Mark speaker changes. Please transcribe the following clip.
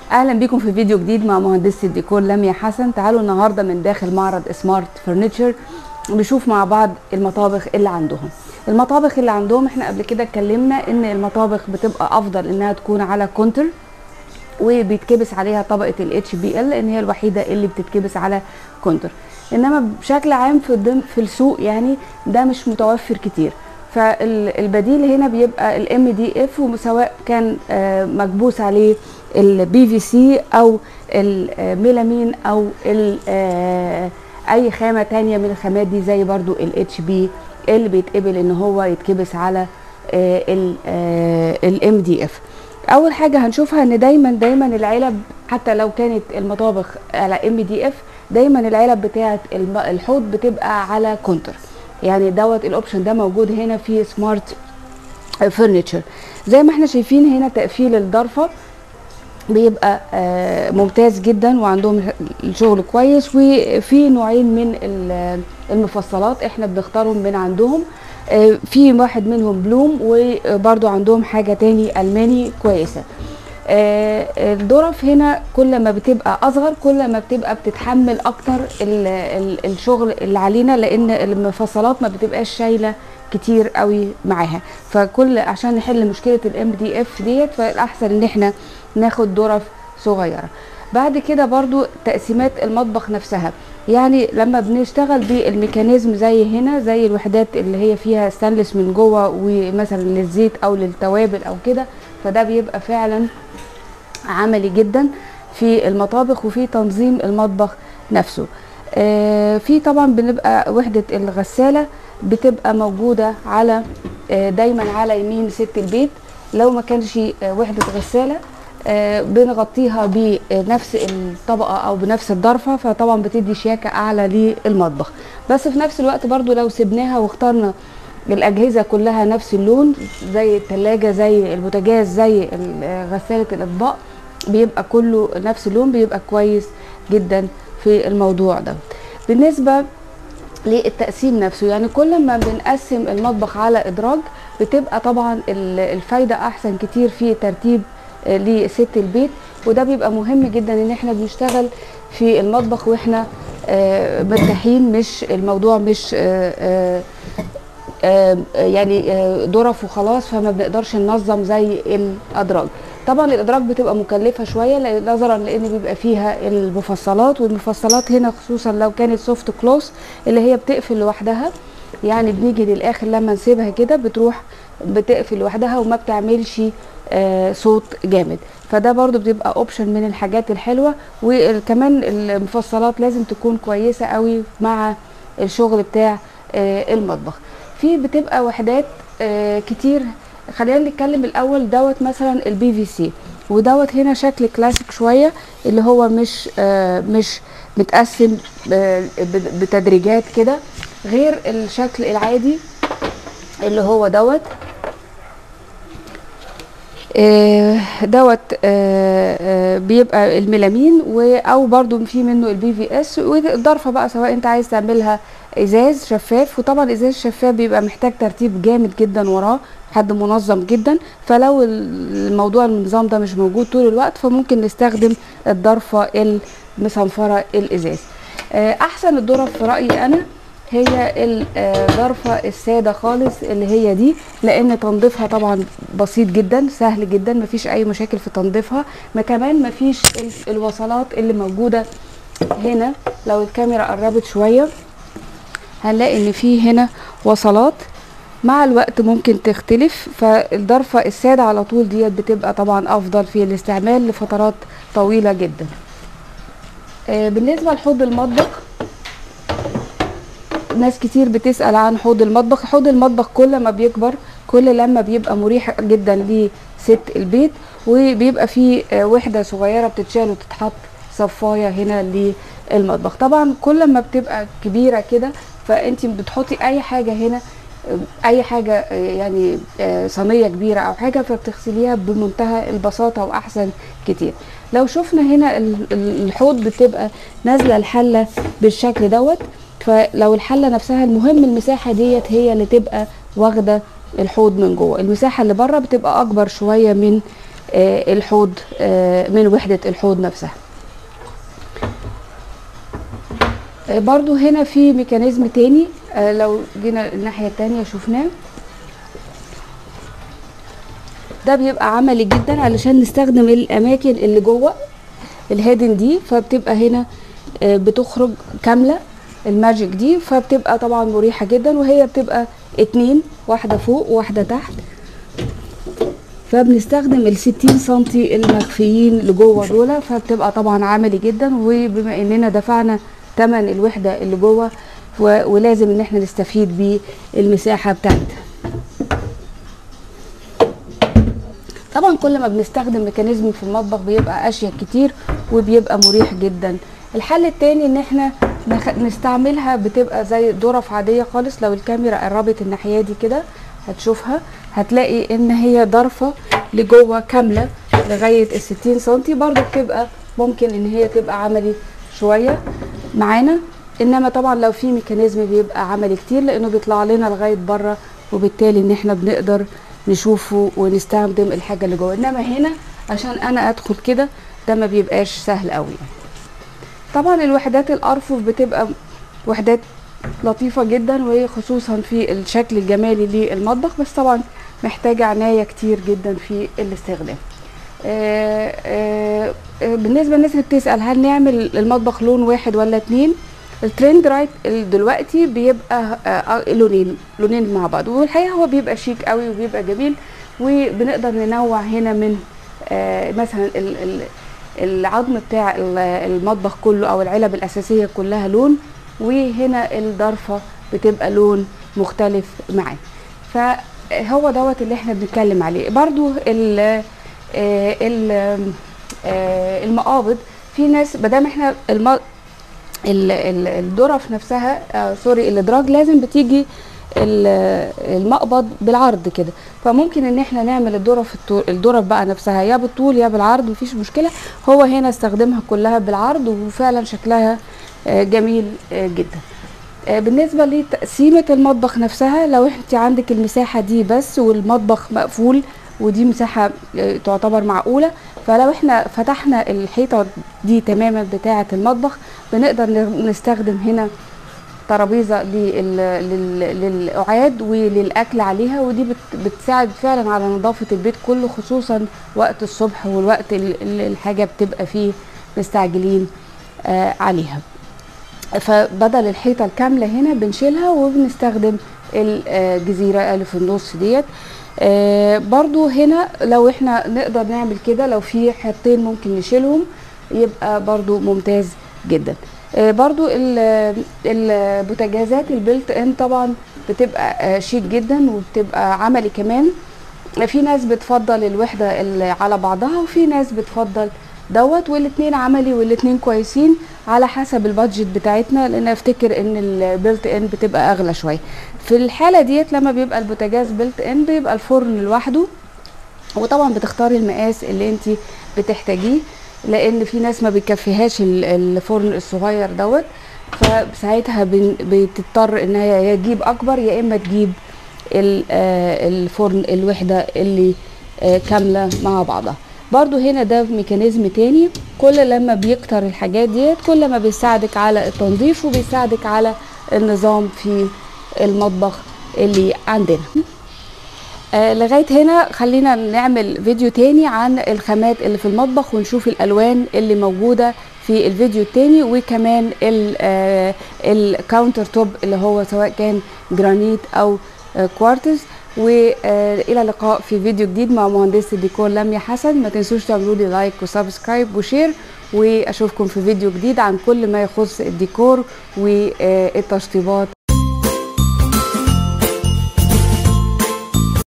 Speaker 1: اهلا بيكم في فيديو جديد مع مهندسة الديكور لميا حسن تعالوا النهارده من داخل معرض سمارت فرنتشر نشوف مع بعض المطابخ اللي عندهم المطابخ اللي عندهم احنا قبل كده اتكلمنا ان المطابخ بتبقى افضل انها تكون على كونتر وبيتكبس عليها طبقه الاتش بي ال لان هي الوحيده اللي بتتكبس على كونتر انما بشكل عام في الضم في السوق يعني ده مش متوفر كتير فالبديل هنا بيبقى الام دي اف وسواء كان مكبوس عليه البي في سي او الميلامين او اي خامه تانية من الخامات دي زي برضو الاتش بي اللي بيتقبل ان هو يتكبس على الام دي اف اول حاجه هنشوفها ان دايما دايما العلب حتى لو كانت المطابخ على ام دي اف دايما العلب بتاعه الحوض بتبقى على كونتر يعني دوت الاوبشن ده موجود هنا في سمارت فرنتشر زي ما احنا شايفين هنا تقفيل الضرفه بيبقى آه ممتاز جدا وعندهم الشغل كويس وفي نوعين من المفصلات احنا بنختارهم من عندهم آه في واحد منهم بلوم وبرضو عندهم حاجه تاني الماني كويسه آه الظرف هنا كل ما بتبقى اصغر كل ما بتبقى بتتحمل اكتر ال ال الشغل اللي علينا لان المفصلات ما بتبقاش شايله كتير قوي معاها فكل عشان نحل مشكله الام دي اف ديت فالاحسن ان احنا ناخد ظرف صغيره بعد كده برضو تقسيمات المطبخ نفسها يعني لما بنشتغل بالميكانيزم زي هنا زي الوحدات اللي هي فيها ستانلس من جوه ومثلا للزيت او للتوابل او كده فده بيبقى فعلا عملي جدا في المطابخ وفي تنظيم المطبخ نفسه آه في طبعا بنبقى وحدة الغسالة بتبقى موجودة على آه دايما على يمين ست البيت لو ما كانش آه وحدة غسالة آه بنغطيها بنفس الطبقة او بنفس الضرفة فطبعا بتدي شياكة اعلى للمطبخ بس في نفس الوقت برضو لو سبناها واخترنا الاجهزه كلها نفس اللون زي التلاجة زي البوتاجاز زي غساله الاطباق بيبقى كله نفس اللون بيبقى كويس جدا في الموضوع ده بالنسبه للتقسيم نفسه يعني كل ما بنقسم المطبخ على ادراج بتبقى طبعا الفايده احسن كتير في ترتيب لست البيت وده بيبقى مهم جدا ان احنا بنشتغل في المطبخ واحنا مرتاحين مش الموضوع مش يعني ظرف وخلاص فما بنقدرش ننظم زي الادراج طبعا الادراج بتبقى مكلفه شويه نظرا لان بيبقى فيها المفصلات والمفصلات هنا خصوصا لو كانت سوفت كلوز اللي هي بتقفل لوحدها يعني بنيجي للاخر لما نسيبها كده بتروح بتقفل لوحدها وما بتعملش آه صوت جامد فده برضو بتبقى اوبشن من الحاجات الحلوه وكمان المفصلات لازم تكون كويسه قوي مع الشغل بتاع آه المطبخ في بتبقى وحدات آه كتير خلينا نتكلم الاول دوت مثلا البي في سي ودوت هنا شكل كلاسيك شويه اللي هو مش آه مش متقسم آه بتدريجات كده غير الشكل العادي اللي هو دوت آه دوت آه آه بيبقى الميلامين او برضو في منه البي في اس والضرفه بقى سواء انت عايز تعملها ازاز شفاف وطبعا ازاز شفاف بيبقى محتاج ترتيب جامد جدا وراه حد منظم جدا فلو الموضوع النظام ده مش موجود طول الوقت فممكن نستخدم الضرفه المصنفره الازاز احسن الضرف في رايي انا هي الضرفه الساده خالص اللي هي دي لان تنظيفها طبعا بسيط جدا سهل جدا مفيش اي مشاكل في تنظيفها ما كمان مفيش الوصلات اللي موجوده هنا لو الكاميرا قربت شويه هنلاقي ان في هنا وصلات مع الوقت ممكن تختلف فالضرفه الساده على طول ديت بتبقى طبعا افضل في الاستعمال لفترات طويله جدا بالنسبه لحوض المطبخ ناس كتير بتسأل عن حوض المطبخ حوض المطبخ كل ما بيكبر كل لما بيبقى مريح جدا لست البيت وبيبقى فيه وحدة صغيرة بتتشال وتتحط صفاية هنا للمطبخ طبعا كل ما بتبقى كبيرة كده فانت بتحطي اي حاجة هنا اي حاجة يعني صينية كبيرة او حاجة فبتغسليها بمنتهى البساطة واحسن كتير لو شفنا هنا الحوض بتبقى نازلة الحلة بالشكل دوت فلو الحله نفسها المهم المساحه ديت هي اللي تبقى واخده الحوض من جوه المساحه اللي بره بتبقى اكبر شويه من آه، الحوض آه، من وحدة الحوض نفسها آه، برضو هنا في ميكانيزم تاني آه، لو جينا الناحية التانية شفناه ده بيبقى عملي جدا علشان نستخدم الاماكن اللي جوه الهيدن دي فبتبقى هنا آه، بتخرج كامله الماجيك دي فبتبقى طبعا مريحه جدا وهي بتبقى اتنين واحده فوق وواحده تحت فبنستخدم ال 60 سنتي المخفيين لجوه دول فبتبقى طبعا عملي جدا وبما اننا دفعنا تمن الوحده اللي جوه و- ولازم ان احنا نستفيد بالمساحه بتاعتها طبعا كل ما بنستخدم ميكانيزم في المطبخ بيبقى اشيك كتير وبيبقى مريح جدا الحل التاني ان احنا نخ... نستعملها بتبقى زي ظرف عاديه خالص لو الكاميرا قربت الناحيه دي كده هتشوفها هتلاقي ان هي ضرفه لجوه كامله لغايه ال 60 سنتي برضو بتبقى ممكن ان هي تبقى عملي شويه معانا انما طبعا لو في ميكانيزم بيبقى عملي كتير لانه بيطلع لنا لغايه بره وبالتالي ان احنا بنقدر نشوفه ونستخدم الحاجه اللي جوه انما هنا عشان انا ادخل كده ده ما بيبقاش سهل قوي يعني. طبعا الوحدات الارفف بتبقى وحدات لطيفه جدا وخصوصا في الشكل الجمالي للمطبخ بس طبعا محتاجه عنايه كتير جدا في الاستخدام آه، آه، آه، بالنسبه للناس اللي بتسال هل نعمل المطبخ لون واحد ولا اتنين الترند رايت ال- دلوقتي بيبقى آه، آه، لونين لونين مع بعض والحقيقه هو بيبقى شيك قوي وبيبقى جميل وبنقدر ننوع هنا من آه، مثلا ال- ال- العظم بتاع ال- المطبخ كله او العلب الاساسيه كلها لون وهنا الضرفه بتبقى لون مختلف معاه فهو دوت اللي احنا بنتكلم عليه برضو ال آه، ال- آه، المقابض في ناس مادام احنا الم... ال- ال- الظرف نفسها آه سوري الادراج لازم بتيجي ال- المقبض بالعرض كده فممكن ان احنا نعمل الظرف الطو- الظرف بقى نفسها يا بالطول يا بالعرض مفيش مشكله هو هنا استخدمها كلها بالعرض وفعلا شكلها آه، جميل آه، جدا آه، بالنسبه لتقسيمه المطبخ نفسها لو انت عندك المساحه دي بس والمطبخ مقفول ودي مساحه آه، تعتبر معقوله فلو احنا فتحنا الحيطه دي تماما بتاعه المطبخ بنقدر ن- نستخدم هنا ترابيزه لل- لل- للقعاد وللاكل عليها ودي بت- بتساعد فعلا على نظافه البيت كله خصوصا وقت الصبح والوقت ال- اللي الحاجه بتبقى فيه مستعجلين آه، عليها فبدل الحيطه الكامله هنا بنشيلها وبنستخدم الجزيره اللي في النص ديت آه، برضو هنا لو احنا نقدر نعمل كده لو في حيطتين ممكن نشيلهم يبقى برضو ممتاز جدا آه، برضو ال- البوتاجازات البلت ان طبعا بتبقى آه، شيك جدا وبتبقى عملي كمان في ناس بتفضل الوحدة اللي على بعضها وفي ناس بتفضل دوت والاتنين عملي والاتنين كويسين على حسب البادجت بتاعتنا لان افتكر ان البيلت ان بتبقى اغلى شويه في الحاله ديت لما بيبقى البوتاجاز بيلت ان بيبقى الفرن لوحده وطبعا بتختاري المقاس اللي انت بتحتاجيه لان في ناس ما بيكفيهاش ال- الفرن الصغير دوت فساعتها بن- بتضطر ان هي يا تجيب اكبر يا اما تجيب ال- آه، الفرن الوحده اللي آه، كامله مع بعضها برضو هنا ده ميكانيزم تاني كل لما بيكتر الحاجات ديت كل ما بيساعدك على التنظيف وبيساعدك على النظام في المطبخ اللي عندنا آه لغايه هنا خلينا نعمل فيديو تاني عن الخامات اللي في المطبخ ونشوف الالوان اللي موجوده في الفيديو التاني وكمان ال- آه الكاونتر توب اللي هو سواء كان جرانيت او آه كوارتز والى اللقاء في فيديو جديد مع مهندسه الديكور لميا حسن ما تنسوش تعملوا لي لايك وسبسكرايب وشير واشوفكم في فيديو جديد عن كل ما يخص الديكور والتشطيبات